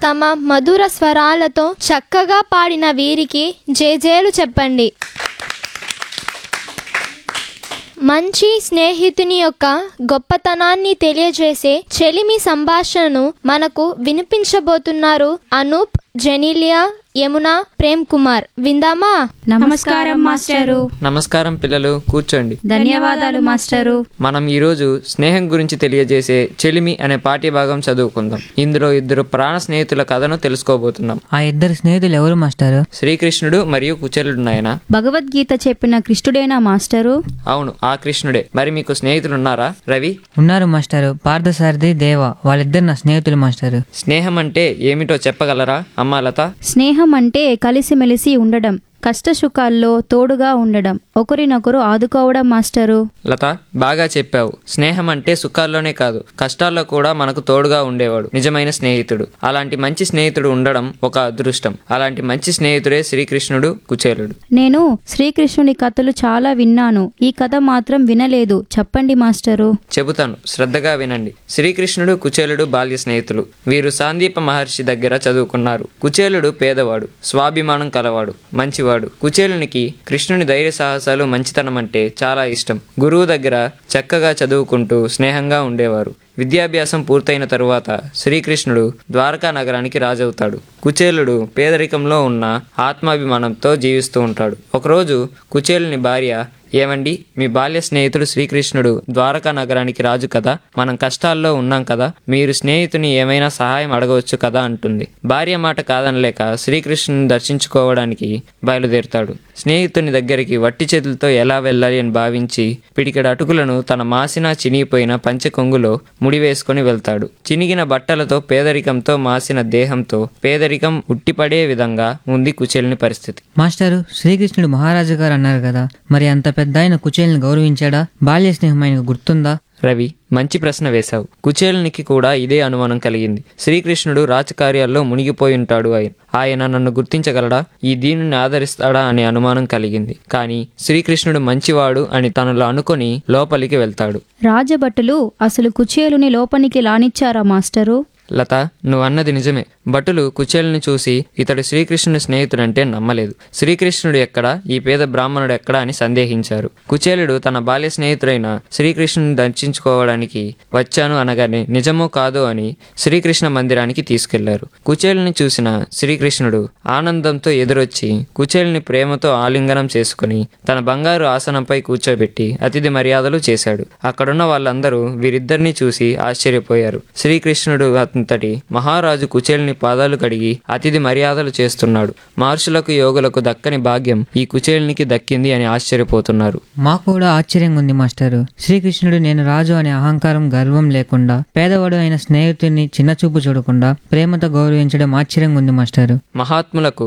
తమ మధుర స్వరాలతో చక్కగా పాడిన వీరికి జేజేలు చెప్పండి మంచి స్నేహితుని యొక్క గొప్పతనాన్ని తెలియజేసే చెలిమి సంభాషణను మనకు వినిపించబోతున్నారు అనూప్ జెనీలియా యమున ప్రేమ్ కుమార్ విందామా నమస్కారం మాస్టరు నమస్కారం పిల్లలు కూర్చోండి ధన్యవాదాలు మాస్టరు మనం ఈరోజు స్నేహం గురించి తెలియజేసే చెలిమి అనే పాఠ్యభాగం చదువుకుందాం ఇందులో ఇద్దరు ప్రాణ స్నేహితుల కథను తెలుసుకోబోతున్నాం ఆ ఇద్దరు స్నేహితులు ఎవరు మాస్టారు శ్రీకృష్ణుడు మరియు కుచేలుడు నాయన భగవద్గీత చెప్పిన కృష్ణుడేనా మాస్టరు అవును ఆ కృష్ణుడే మరి మీకు స్నేహితులు ఉన్నారా రవి ఉన్నారు మాస్టారు పార్థసారథి దేవ వాళ్ళిద్దరు నా స్నేహితులు మాస్టారు స్నేహం అంటే ఏమిటో చెప్పగలరా అమ్మా లత స్నేహం అంటే కలిసిమెలిసి ఉండడం కష్టసుఖాల్లో తోడుగా ఉండడం ఒకరినొకరు ఆదుకోవడం మాస్టరు లత బాగా చెప్పావు స్నేహం అంటే సుఖాల్లోనే కాదు కష్టాల్లో కూడా మనకు తోడుగా ఉండేవాడు నిజమైన స్నేహితుడు అలాంటి మంచి స్నేహితుడు ఉండడం ఒక అదృష్టం అలాంటి మంచి స్నేహితుడే శ్రీకృష్ణుడు కుచేలుడు నేను శ్రీకృష్ణుని కథలు చాలా విన్నాను ఈ కథ మాత్రం వినలేదు చెప్పండి మాస్టరు చెబుతాను శ్రద్ధగా వినండి శ్రీకృష్ణుడు కుచేలుడు బాల్య స్నేహితులు వీరు సాందీప మహర్షి దగ్గర చదువుకున్నారు కుచేలుడు పేదవాడు స్వాభిమానం కలవాడు మంచివాడు కుచేలునికి కృష్ణుని ధైర్య సాహసాలు మంచితనం అంటే చాలా ఇష్టం గురువు దగ్గర చక్కగా చదువుకుంటూ స్నేహంగా ఉండేవారు విద్యాభ్యాసం పూర్తయిన తరువాత శ్రీకృష్ణుడు ద్వారకా నగరానికి రాజవుతాడు కుచేలుడు పేదరికంలో ఉన్న ఆత్మాభిమానంతో జీవిస్తూ ఉంటాడు ఒకరోజు కుచేలుని భార్య ఏమండి మీ బాల్య స్నేహితుడు శ్రీకృష్ణుడు ద్వారకా నగరానికి రాజు కదా మనం కష్టాల్లో ఉన్నాం కదా మీరు స్నేహితుని ఏమైనా సహాయం అడగవచ్చు కదా అంటుంది భార్య మాట కాదనలేక శ్రీకృష్ణుని దర్శించుకోవడానికి బయలుదేరుతాడు స్నేహితుని దగ్గరికి వట్టి చేతులతో ఎలా వెళ్ళాలి అని భావించి పిడికెడు అటుకులను తన మాసిన చినిగిపోయిన పంచె కొంగులో ముడివేసుకొని వెళ్తాడు చినిగిన బట్టలతో పేదరికంతో మాసిన దేహంతో పేదరికం ఉట్టిపడే విధంగా ఉంది కుచేలుని పరిస్థితి మాస్టారు శ్రీకృష్ణుడు మహారాజు గారు అన్నారు కదా మరి అంత పెద్ద ఆయన కుచేల్ని గౌరవించాడా బాల్య స్నేహం ఆయనకు గుర్తుందా రవి మంచి ప్రశ్న వేశావు కుచేలునికి కూడా ఇదే అనుమానం కలిగింది శ్రీకృష్ణుడు రాజకార్యాల్లో మునిగిపోయి ఉంటాడు ఆయన ఆయన నన్ను గుర్తించగలడా ఈ దీనిని ఆదరిస్తాడా అనే అనుమానం కలిగింది కానీ శ్రీకృష్ణుడు మంచివాడు అని తనలో అనుకొని లోపలికి వెళ్తాడు రాజభటులు అసలు కుచేలుని లోపనికి లానిచ్చారా మాస్టరు లత నువ్వు అన్నది నిజమే భటులు కుచేలుని చూసి ఇతడు శ్రీకృష్ణుని స్నేహితుడంటే నమ్మలేదు శ్రీకృష్ణుడు ఎక్కడ ఈ పేద బ్రాహ్మణుడు ఎక్కడ అని సందేహించారు కుచేలుడు తన బాల్య స్నేహితుడైన శ్రీకృష్ణుని దర్శించుకోవడానికి వచ్చాను అనగానే నిజమో కాదో అని శ్రీకృష్ణ మందిరానికి తీసుకెళ్లారు కుచేలుని చూసిన శ్రీకృష్ణుడు ఆనందంతో ఎదురొచ్చి కుచేలుని ప్రేమతో ఆలింగనం చేసుకుని తన బంగారు ఆసనంపై కూర్చోబెట్టి అతిథి మర్యాదలు చేశాడు అక్కడున్న వాళ్ళందరూ వీరిద్దరిని చూసి ఆశ్చర్యపోయారు శ్రీకృష్ణుడు అంతటి మహారాజు కుచేలుని పాదాలు కడిగి అతిథి మర్యాదలు చేస్తున్నాడు మహర్షులకు యోగులకు దక్కని భాగ్యం ఈ కుచేలునికి దక్కింది అని ఆశ్చర్యపోతున్నారు మాకు కూడా ఆశ్చర్యంగా ఉంది మాస్టారు శ్రీకృష్ణుడు నేను రాజు అనే అహంకారం గర్వం లేకుండా పేదవాడు అయిన స్నేహితుడిని చిన్నచూపు చూడకుండా ప్రేమతో గౌరవించడం ఆశ్చర్యంగా ఉంది మాస్టారు మహాత్ములకు